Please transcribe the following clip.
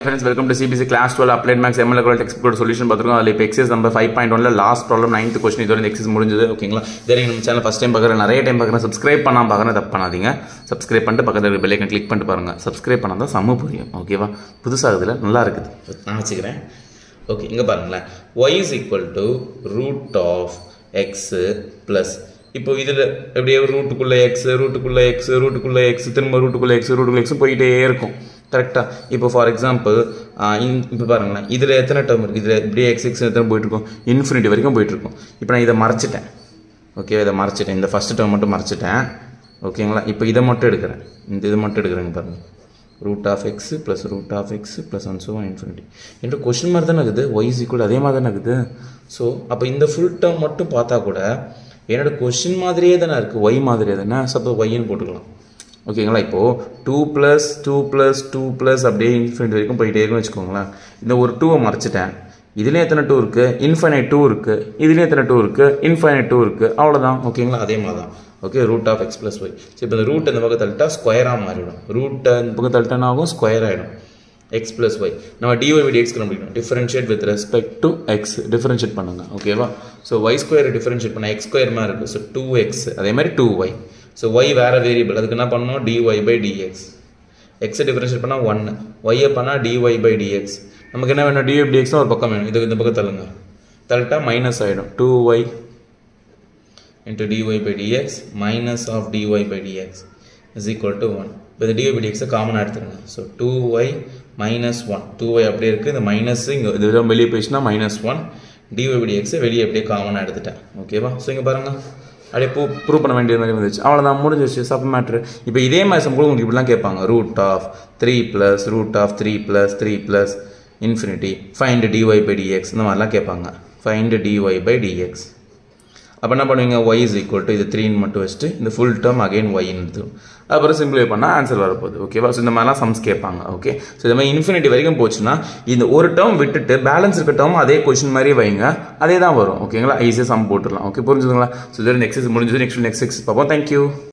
friends welcome to CBC class twelve applied maths ML கூட text board solution பார்த்துருக்கோம் அதில் இப்போ எக்ஸஸ் நம்பர் ஃபைவ் பாயிண்ட் ஒன்ல last problem ninth question இதோட இந்த எக்ஸஸ் முடிஞ்சது ஓகேங்களா இதே நம்ம சேனல் ஃபஸ்ட் டைம் பார்க்குறேன் நிறைய டைம் பார்க்குறேன் சப்ஸ்கிரைப் பண்ணாமல் பார்க்குறேன் தப்பு பண்ணாதீங்க சப்ஸ்கிரைப் பண்ணிட்டு பக்கத்தில் இருக்க பெல்லைக்கன் கிளிக் பண்ணிட்டு பாருங்கள் சப்ஸ்கிரைப் பண்ணால் தான் செம்ம புரியும் ஓகேவா புதுசாகுதுல நல்லா இருக்குது நான் வச்சுக்கிறேன் ஓகே இங்கே பாருங்களேன் y is equal to root of x plus இப்போ இதில் எப்படியே ரூட்டுக்குள்ளே எக்ஸ் ரூட்டுக்குள்ளே எக்ஸ் ரூட்டுக்குள்ளே எக்ஸ் திரும்ப ரூட்டுக்குள்ளே எக்ஸ் ரூட்டுக்குள்ளே எக்ஸ் போயிட்டே இருக்கும் கரெக்டாக இப்போ ஃபார் எக்ஸாம்பிள் இப்போ பாருங்களேன் இதில் எத்தனை டேர்ம் இருக்குது இதில் இப்படியே எக்ஸ் எக்ஸ் எத்தனை போயிட்டுருக்கும் இன்ஃபினிட்டி வரைக்கும் போயிட்டுருக்கும் இப்போ நான் இதை மறைச்சிட்டேன் ஓகே இதை மறைச்சிட்டேன் இந்த ஃபஸ்ட்டு டேர்ம் மட்டும் மறைச்சிட்டேன் ஓகேங்களா இப்போ இதை மட்டும் எடுக்கிறேன் இந்த இது மட்டும் எடுக்கிறேங்க பாருங்கள் root of x plus root of x plus one so infinity என்ற கொஷின் மாதிரி தானே இருக்குது ஒய் இஸ் ஈக்குவல் அதே மாதிரி தானே இருக்குது ஸோ அப்போ இந்த ஃபுல் டேர்ம் மட்டும் பார்த்தா கூட என்னோட கொஷின் மாதிரியே தானே இருக்குது ஒய் மாதிரியே தானே சப்போஸ் ஒய்ன்னு போட்டுக்கலாம் ஓகேங்களா இப்போது two plus two plus two plus அப்படியே இன்ஃபினிட் வரைக்கும் போயிட்டே இருக்குன்னு வச்சுக்கோங்களேன் இந்த ஒரு டூவை மறைச்சிட்டேன் இதுலேயும் எத்தனை டூ இருக்குது இன்ஃபைனைட் டூ இருக்குது இதுலேயும் எத்தனை டூ இருக்குது இன்ஃபைனைட் டூ இருக்குது அவ்வளோதான் ஓகேங்களா அதே மாதிரி தான் okay root of x plus y so இப்போ இந்த ரூட் இந்த பக்கம் தள்ளிட்டா ஸ்கொயராக மாறிடும் ரூட்டை இந்த பக்கம் தள்ளிட்டானா ஆகும் ஸ்கொயர் ஆகிடும் எக்ஸ் ப்ளஸ் ஒய் நம்ம டிஒய் விடி எக்ஸ் கண்டுபிடிக்கணும் differentiate with respect to x differentiate பண்ணுங்க ஓகேவா ஸோ ஒய் ஸ்கொயர் டிஃபரன்ஷியேட் பண்ண எக்ஸ் ஸ்கொயர் மாதிரி இருக்குது ஸோ டூ எக்ஸ் அதே மாதிரி டூ ஒய் ஸோ ஒய் வேறு வேரியபிள் அதுக்கு என்ன பண்ணணும் டிஒய் பை டிஎக்ஸ் எக்ஸை டிஃபரன்ஷியேட் பண்ணால் ஒன்று ஒய்யை பண்ணால் டிஒய் பை டிஎக்ஸ் நமக்கு என்ன வேணும் டிஒய் டிஎக்ஸ் ஒரு பக்கம் வேணும் இது இந்த பக்கம் தள்ளுங்க தள்ளிட்டா மைனஸ் ஆகிடும் two y into dy by dx minus of dy by dx is equal to one இப்போ இந்த டிஒய் பை டிஎக்ஸை காமனாக எடுத்துருங்க so two y minus one two y அப்படியே இருக்குது இந்த மைனஸ் இங்கே இது வெளியே போயிடுச்சுன்னா மைனஸ் ஒன் டிஒய் பை டிஎக்ஸை வெளியே அப்படியே காமனாக எடுத்துட்டேன் ஓகேவா ஸோ இங்கே பாருங்கள் அப்படியே ப்ரூ ப்ரூவ் பண்ண வேண்டிய மாதிரி இருந்துச்சு அவ்வளோதான் முடிஞ்சிச்சு சப் மேட்ரு இப்போ இதே மாதிரி சம் கூட உங்களுக்கு இப்படிலாம் கேட்பாங்க root of three plus root of three plus three plus infinity find dy by dx இந்த மாதிரிலாம் கேட்பாங்க ஃபைண்ட் டிஒய் பை டிஎக்ஸ் அப்போ என்ன பண்ணுவீங்க ஒய் இஸ் ஈக்குவல் டு இது த்ரீன்னு மட்டும் வச்சுட்டு இந்த ஃபுல் டேர்ம் அகைன் ஒய்ன்னு எடுத்துரும் அப்புறம் சிம்பிளிஃபை பண்ணால் ஆன்சர் வரப்போகுது ஓகேவா ஸோ இந்த மாதிரிலாம் சம்ஸ் கேட்பாங்க ஓகே ஸோ இந்த மாதிரி இன்ஃபினிட்டி வரைக்கும் போச்சுன்னா இந்த ஒரு டேர்ம் விட்டுட்டு பேலன்ஸ் இருக்க டேர்ம் அதே கொஷின் மாதிரி வைங்க அதே தான் வரும் ஓகேங்களா ஈஸியாக சம் போட்டுடலாம் ஓகே புரிஞ்சுதுங்களா ஸோ இதோட நெக்ஸ்ட் முடிஞ்சது நெக்ஸ்ட் நெக்ஸ்ட் பார்ப்போம் தேங்க்யூ